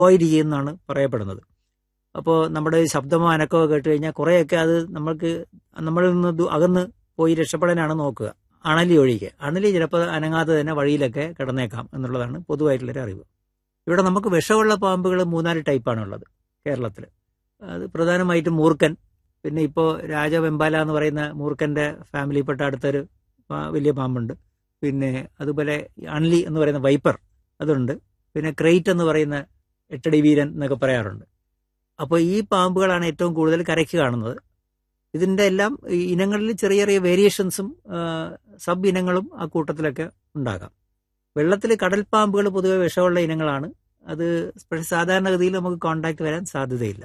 avoid ചെയ്യുമെന്നാണ് പറയപ്പെടുന്നത് അപ്പോൾ നമ്മുടെ ശബ്ദമോ അനക്കമോ കേട്ട് കഴിഞ്ഞാൽ കുറേയൊക്കെ അത് നമ്മൾക്ക് നമ്മളിൽ നിന്ന് ദൂ- അകന്ന് പോയി രക്ഷപ്പെടാനാണ് നോക്കുക അണലി ഒഴികെ അണലി ചിലപ്പോൾ അനങ്ങാതെ തന്നെ വഴിയിലൊക്കെ കിടന്നേക്കാം എന്നുള്ളതാണ് പൊതുവായിട്ടുള്ളൊരു അറിവ് ഇവിടെ നമുക്ക് വിഷമുള്ള പാമ്പുകൾ മൂന്നാല് ടൈപ്പാണ് ഉള്ളത് കേരളത്തിൽ അത് പ്രധാനമായിട്ടും മൂർക്കൻ പിന്നെ ഇപ്പോൾ രാജവെമ്പാല എന്ന് പറയുന്ന മൂർക്കന്റെ ഫാമിലിയിൽപ്പെട്ട അടുത്തൊരു പാ- വലിയ പാമ്പുണ്ട് പിന്നെ അതുപോലെ അൺലി എന്ന് പറയുന്ന വൈപ്പർ അതുണ്ട് പിന്നെ ക്രൈറ്റ് എന്ന് പറയുന്ന എട്ടടി വീരൻ എന്നൊക്കെ പറയാറുണ്ട് അപ്പോൾ ഈ പാമ്പുകളാണ് ഏറ്റവും കൂടുതൽ കരയ്ക്ക് കാണുന്നത് ഇതിന്റെ എല്ലാം ഈ ഇനങ്ങളിൽ ചെറിയ ചെറിയ വേരിയേഷൻസും സബ് ഇനങ്ങളും ആ കൂട്ടത്തിലൊക്കെ ഉണ്ടാകാം വെള്ളത്തിൽ കടൽ പാമ്പുകൾ പൊതുവെ വിഷമുള്ള ഇനങ്ങളാണ് അത് പക്ഷേ സാധാരണഗതിയിൽ നമുക്ക് കോണ്ടാക്ട് വരാൻ സാധ്യതയില്ല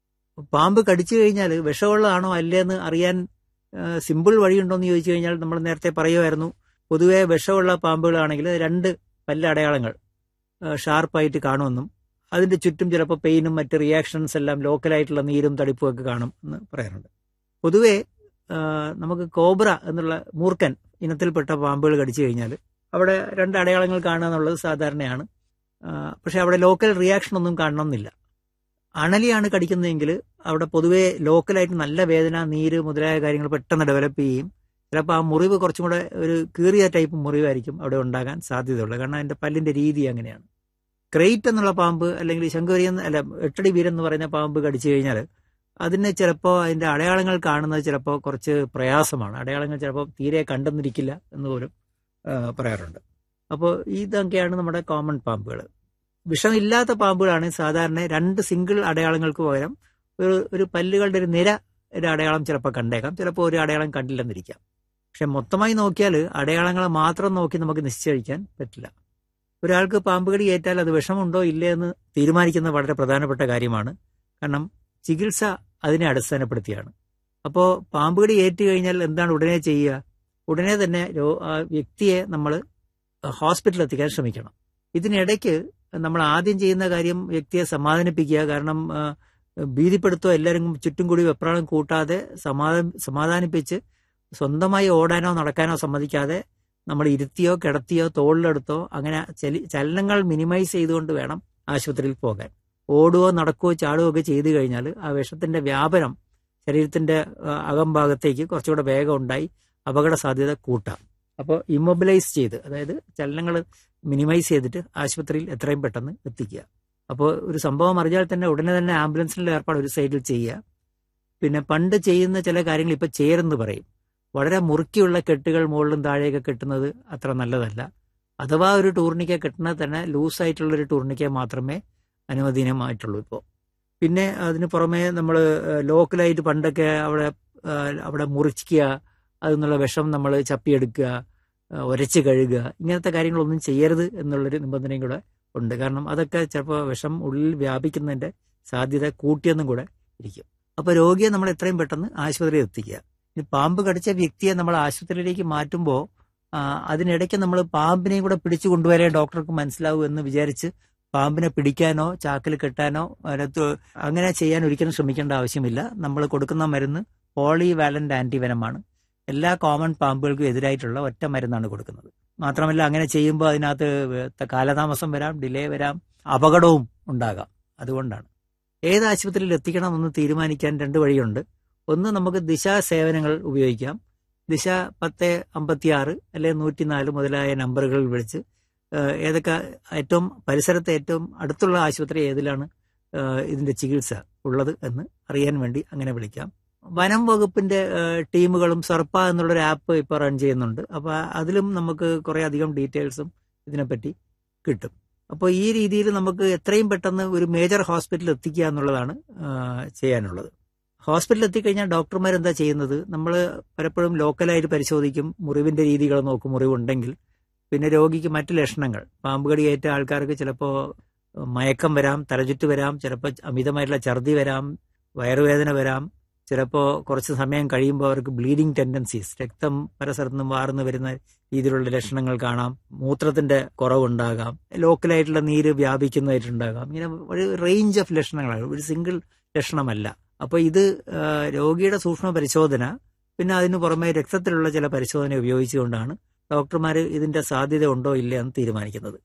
പാമ്പ് കടിച്ചു കഴിഞ്ഞാൽ വിഷമുള്ളതാണോ അല്ലേന്ന് അറിയാൻ സിമ്പിൾ വഴിയുണ്ടോ എന്ന് ചോദിച്ചു കഴിഞ്ഞാൽ നമ്മൾ നേരത്തെ പറയുമായിരുന്നു പൊതുവെ വിഷമുള്ള പാമ്പുകളാണെങ്കിൽ രണ്ട് പല്ല അടയാളങ്ങൾ ഷാർപ്പായിട്ട് കാണുമെന്നും അതിന്റെ ചുറ്റും ചിലപ്പോൾ പെയിനും മറ്റ് റിയാക്ഷൻസ് എല്ലാം ലോക്കലായിട്ടുള്ള നീരും തടിപ്പും ഒക്കെ കാണും എന്ന് പറയാറുണ്ട് പൊതുവെ ആ, നമുക്ക് കോബ്ര എന്നുള്ള മൂർക്കൻ ഇനത്തിൽപ്പെട്ട പാമ്പുകൾ കടിച്ചു കഴിഞ്ഞാൽ അവിടെ രണ്ട് അടയാളങ്ങൾ കാണുക എന്നുള്ളത് സാധാരണയാണ് ആ, പക്ഷെ അവിടെ ലോക്കൽ റിയാക്ഷൻ ഒന്നും കാണണമെന്നില്ല അണലിയാണ് കടിക്കുന്നതെങ്കിൽ അവിടെ പൊതുവെ ലോക്കലായിട്ട് നല്ല വേദന നീര് മുതലായ കാര്യങ്ങൾ പെട്ടെന്ന് ഡെവലപ്പ് ചെയ്യും ചിലപ്പോൾ ആ മുറിവ് കുറച്ചും കൂടെ ഒരു കീറിയ ടൈപ്പ് മുറിവായിരിക്കും അവിടെ ഉണ്ടാകാൻ സാധ്യതയുള്ളത് കാരണം അതിന്റെ പല്ലിന്റെ രീതി അങ്ങനെയാണ് ക്രൈറ്റ് എന്നുള്ള പാമ്പ് അല്ലെങ്കിൽ ശങ്കുവരിയൻ അല്ല എട്ടടി വീരൻ എന്ന് പറയുന്ന പാമ്പ് കടിച്ചു കഴിഞ്ഞാൽ അതിന് ചിലപ്പോൾ അതിന്റെ അടയാളങ്ങൾ കാണുന്നത് ചിലപ്പോൾ കുറച്ച് പ്രയാസമാണ് അടയാളങ്ങൾ ചിലപ്പോൾ തീരെ കണ്ടെന്നിരിക്കില്ല എന്ന് പോലും ആ, പറയാറുണ്ട് അപ്പോൾ ഇതൊക്കെയാണ് നമ്മുടെ കോമൺ പാമ്പുകൾ വിഷമില്ലാത്ത പാമ്പുകളാണ് സാധാരണ രണ്ട് സിംഗിൾ അടയാളങ്ങൾക്ക് പകരം ഒരു ഒരു പല്ലുകളുടെ ഒരു നിര ഒരു അടയാളം ചിലപ്പോൾ കണ്ടേക്കാം ചിലപ്പോൾ ഒരു അടയാളം കണ്ടില്ലെന്നിരിക്കാം പക്ഷെ മൊത്തമായി നോക്കിയാൽ അടയാളങ്ങളെ മാത്രം നോക്കി നമുക്ക് നിശ്ചയിക്കാൻ പറ്റില്ല ഒരാൾക്ക് പാമ്പ് കടി ഏറ്റാൽ അത് വിഷമുണ്ടോ ഇല്ലേ എന്ന് തീരുമാനിക്കുന്നത് വളരെ പ്രധാനപ്പെട്ട കാര്യമാണ് കാരണം ചികിത്സ അതിനെ അടിസ്ഥാനപ്പെടുത്തിയാണ് അപ്പോൾ പാമ്പ് കടി ഏറ്റു കഴിഞ്ഞാൽ എന്താണ് ഉടനെ ചെയ്യുക ഉടനെ തന്നെ രോ- ആ വ്യക്തിയെ നമ്മൾ ഹോസ്പിറ്റലിൽ എത്തിക്കാൻ ശ്രമിക്കണം ഇതിനിടയ്ക്ക് നമ്മൾ ആദ്യം ചെയ്യുന്ന കാര്യം വ്യക്തിയെ സമാധാനിപ്പിക്കുക കാരണം ആ, ഭീതിപ്പെടുത്തോ എല്ലാവരും ചുറ്റും കൂടി വെപ്രാളം കൂട്ടാതെ സമാധാന സമാധാനിപ്പിച്ച് സ്വന്തമായി ഓടാനോ നടക്കാനോ സമ്മതിക്കാതെ നമ്മൾ ഇരുത്തിയോ കിടത്തിയോ തോളിലെടുത്തോ അങ്ങനെ ചലി ചലനങ്ങൾ മിനിമൈസ് ചെയ്തുകൊണ്ട് വേണം ആശുപത്രിയിൽ പോകാൻ ഓടുകയോ നടക്കുകയോ ചാടുകയോ ഒക്കെ ചെയ്തു കഴിഞ്ഞാൽ ആ വിഷത്തിന്റെ വ്യാപനം ശരീരത്തിന്റെ ആ, അകംഭാഗത്തേക്ക് കുറച്ചുകൂടെ വേഗം ഉണ്ടായി അപകട സാധ്യത കൂട്ടാം അപ്പോൾ ഇമ്മൊബിലൈസ് ചെയ്ത് അതായത് ചലനങ്ങൾ മിനിമൈസ് ചെയ്തിട്ട് ആശുപത്രിയിൽ എത്രയും പെട്ടെന്ന് എത്തിക്കുക അപ്പോൾ ഒരു സംഭവം അറിഞ്ഞാൽ തന്നെ ഉടനെ തന്നെ ആംബുലൻസിന്റെ ഏർപ്പാട് ഒരു സൈഡിൽ ചെയ്യുക പിന്നെ പണ്ട് ചെയ്യുന്ന ചില കാര്യങ്ങൾ ഇപ്പൊ ചേരെന്ന് പറയും വളരെ മുറുക്കിയുള്ള കെട്ടുകൾ മുകളിലും താഴെയൊക്കെ കെട്ടുന്നത് അത്ര നല്ലതല്ല അഥവാ ഒരു ടൂർണിക്ക കെട്ടുന്നത് തന്നെ ലൂസായിട്ടുള്ള ഒരു ടൂർണിക്ക മാത്രമേ അനുവദനീയമായിട്ടുള്ളൂ ഇപ്പോൾ പിന്നെ അതിന് പുറമെ നമ്മൾ ലോക്കലായിട്ട് പണ്ടൊക്കെ അവിടെ ആ, അവിടെ മുറിക്കുക അതിൽ വിഷം നമ്മൾ ചപ്പിയെടുക്കുക ആ, ഉരച്ച് കഴുകുക ഇങ്ങനത്തെ കാര്യങ്ങളൊന്നും ചെയ്യരുത് എന്നുള്ളൊരു നിബന്ധനയും കൂടെ ഉണ്ട് കാരണം അതൊക്കെ ചിലപ്പോൾ വിഷം ഉള്ളിൽ വ്യാപിക്കുന്നതിന്റെ സാധ്യത കൂട്ടിയെന്നും കൂടെ ഇരിക്കും അപ്പോൾ രോഗിയെ നമ്മൾ എത്രയും പെട്ടെന്ന് ആശുപത്രിയിൽ എത്തിക്കുക ഈ പാമ്പ് കടിച്ച വ്യക്തിയെ നമ്മൾ ആശുപത്രിയിലേക്ക് മാറ്റുമ്പോൾ അതിനിടയ്ക്ക് നമ്മൾ പാമ്പിനെയും കൂടെ പിടിച്ചു കൊണ്ടുവരേ ഡോക്ടർക്ക് മനസ്സിലാവൂ എന്ന് വിചാരിച്ച് പാമ്പിനെ പിടിക്കാനോ ചാക്കിൽ കെട്ടാനോ അതിനകത്ത് അങ്ങനെ ചെയ്യാൻ ഒരിക്കലും ശ്രമിക്കേണ്ട ആവശ്യമില്ല നമ്മൾ കൊടുക്കുന്ന മരുന്ന് പോളി വാലന്റ് ആന്റിവനമാണ് എല്ലാ കോമൺ പാമ്പുകൾക്കും എതിരായിട്ടുള്ള ഒറ്റ മരുന്നാണ് കൊടുക്കുന്നത് മാത്രമല്ല അങ്ങനെ ചെയ്യുമ്പോൾ അതിനകത്ത് കാലതാമസം വരാം ഡിലേ വരാം അപകടവും ഉണ്ടാകാം അതുകൊണ്ടാണ് ഏത് ആശുപത്രിയിൽ എത്തിക്കണമെന്ന് തീരുമാനിക്കാൻ രണ്ട് വഴിയുണ്ട് ഒന്ന് നമുക്ക് ദിശ സേവനങ്ങൾ ഉപയോഗിക്കാം ദിശ പത്ത് അമ്പത്തി ആറ് അല്ലെ നൂറ്റിനാല് മുതലായ നമ്പറുകളിൽ വിളിച്ച് ഏഹ് ഏതൊക്കെ ഏറ്റവും പരിസരത്തെ ഏറ്റവും അടുത്തുള്ള ആശുപത്രി ഏതിലാണ് ഏഹ് ഇതിന്റെ ചികിത്സ ഉള്ളത് എന്ന് അറിയാൻ വേണ്ടി അങ്ങനെ വിളിക്കാം വനം വകുപ്പിന്റെ ഏഹ് ടീമുകളും സർപ്പ എന്നുള്ളൊരു ആപ്പ് ഇപ്പോൾ റൺ ചെയ്യുന്നുണ്ട് അപ്പോൾ അതിലും നമുക്ക് കുറേ അധികം ഡീറ്റെയിൽസും ഇതിനെപ്പറ്റി കിട്ടും അപ്പോൾ ഈ രീതിയിൽ നമുക്ക് എത്രയും പെട്ടെന്ന് ഒരു മേജർ ഹോസ്പിറ്റലിൽ എത്തിക്കുക എന്നുള്ളതാണ് ഏഹ് ചെയ്യാനുള്ളത് ഹോസ്പിറ്റലിൽ എത്തിക്കഴിഞ്ഞാൽ ഡോക്ടർമാർ എന്താ ചെയ്യുന്നത് നമ്മൾ പലപ്പോഴും ലോക്കലായിട്ട് പരിശോധിക്കും മുറിവിന്റെ രീതികൾ നോക്കും മുറിവുണ്ടെങ്കിൽ പിന്നെ രോഗിക്ക് മറ്റു ലക്ഷണങ്ങൾ പാമ്പ് കടിയേറ്റ ആൾക്കാർക്ക് ചിലപ്പോൾ മയക്കം വരാം തലചുറ്റ് വരാം ചിലപ്പോൾ അമിതമായിട്ടുള്ള ഛർദി വരാം വയറുവേദന വരാം ചിലപ്പോൾ കുറച്ച് സമയം കഴിയുമ്പോൾ അവർക്ക് ബ്ലീഡിങ് ടെൻഡൻസീസ് രക്തം പല സ്ഥലത്തുനിന്നും വാർന്നു വരുന്ന രീതിയിലുള്ള ലക്ഷണങ്ങൾ കാണാം മൂത്രത്തിന്റെ കുറവുണ്ടാകാം ലോക്കലായിട്ടുള്ള നീര് വ്യാപിക്കുന്നതായിട്ടുണ്ടാകാം ഇങ്ങനെ ഒരു റേഞ്ച് ഓഫ് ലക്ഷണങ്ങളാണ് ഒരു സിംഗിൾ ലക്ഷണമല്ല അപ്പോൾ ഇത് ആ, രോഗിയുടെ സൂക്ഷ്മ പരിശോധന പിന്നെ അതിനു പുറമെ രക്തത്തിലുള്ള ചില പരിശോധന ഉപയോഗിച്ചുകൊണ്ടാണ് ഡോക്ടർമാർ ഇതിന്റെ സാധ്യത ഉണ്ടോ ഇല്ല എന്ന് തീരുമാനിക്കുന്നത്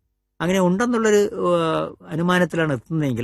അങ്ങനെ ഉണ്ടെന്നുള്ളൊരു ഏഹ്, അനുമാനത്തിലാണ് എത്തുന്നതെങ്കിൽ